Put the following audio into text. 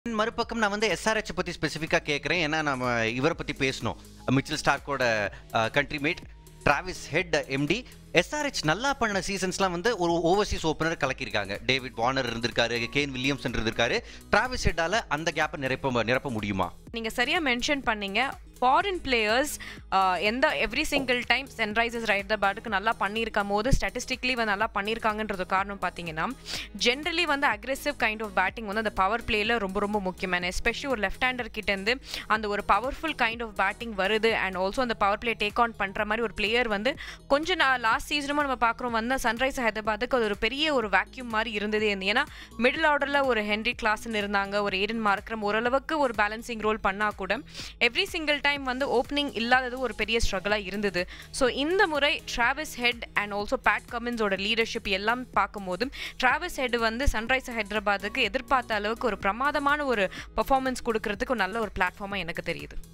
மறுபக்கம் நான் வந்து எஸ்ஆர்ஹெச் பத்தி ஸ்பெசிஃபிக்கா கேட்குறேன் ஏன்னா நம்ம இவரை பத்தி பேசணும் மிச்சில் ஸ்டார்க்கோட கண்ட்ரிமேட் டிராவிஸ் ஹெட் எம்டி எஸ்ஆர்ஹெச் நல்லா பண்ண சீசன்ஸ்லாம் வந்து ஒரு ஓவர்சீஸ் ஓப்பனர் கலக்கியிருக்காங்க டேவிட் வார்னர் இருந்திருக்காரு கேன் வில்லியம்சன் இருந்திருக்காரு டிராவிஸ் ஹெட்டால அந்த கேப்பை நிரப்ப நிரப்ப முடியுமா நீங்க சரியா மென்ஷன் பண்ணீங்க ஃபாரின் பிளேயர்ஸ் எந்த எவ்ரி சிங்கிள் டைம் சன்ரைசர்ஸ் ஹைதராபாத்துக்கு நல்லா பண்ணியிருக்கும் போது ஸ்டாட்டிஸ்டிக்லி வந்து நல்லா பண்ணியிருக்காங்கன்றது காரணம் பார்த்தீங்கன்னா ஜென்ரலி வந்து அக்ரெசிவ் கைண்ட் ஆஃப் பேட்டிங் வந்து அந்த பவர் பிளேல ரொம்ப ரொம்ப முக்கியமான எஸ்பெஷலி ஒரு லெஃப்ட் ஹேண்டர் கிட்டேருந்து அந்த ஒரு பவர்ஃபுல் கைண்ட் ஆஃப் பேட்டிங் வருது அண்ட் ஆல்சோ அந்த பவர் பிளே டேக் ஆன் பண்ணுற மாதிரி ஒரு பிளேயர் வந்து கொஞ்சம் நான் லாஸ்ட் சீசனும் நம்ம பார்க்குறோம் வந்து சன்ரைஸ் ஹைதராபாத்துக்கு அது ஒரு பெரிய ஒரு வேக்யூம் மாதிரி இருந்ததே இருந்து ஏன்னா மிடில் ஆர்டரில் ஒரு ஹென்ரி கிளாஸ்ன்னு இருந்தாங்க ஒரு ஏடன் மார்க்ரம் ஓரளவுக்கு ஒரு பேலன்சிங் ரோல் பண்ணால் கூட எவ்ரி சிங்கிள் டைம் வந்து ஓப்பனிங் இல்லாதது ஒரு பெரிய ஸ்ட்ரகிளாக இருந்தது ஸோ இந்த முறை Travis Head and also Pat கமின்ஸோட லீடர்ஷிப் எல்லாம் பார்க்கும்போது டிராவிஸ் ஹெட் வந்து சன்ரைஸ் ஹைதராபாத்துக்கு எதிர்பார்த்த அளவுக்கு ஒரு பிரமாதமான ஒரு பர்ஃபார்மன்ஸ் கொடுக்கறதுக்கு ஒரு நல்ல ஒரு பிளாட்ஃபார்மாக எனக்கு தெரியுது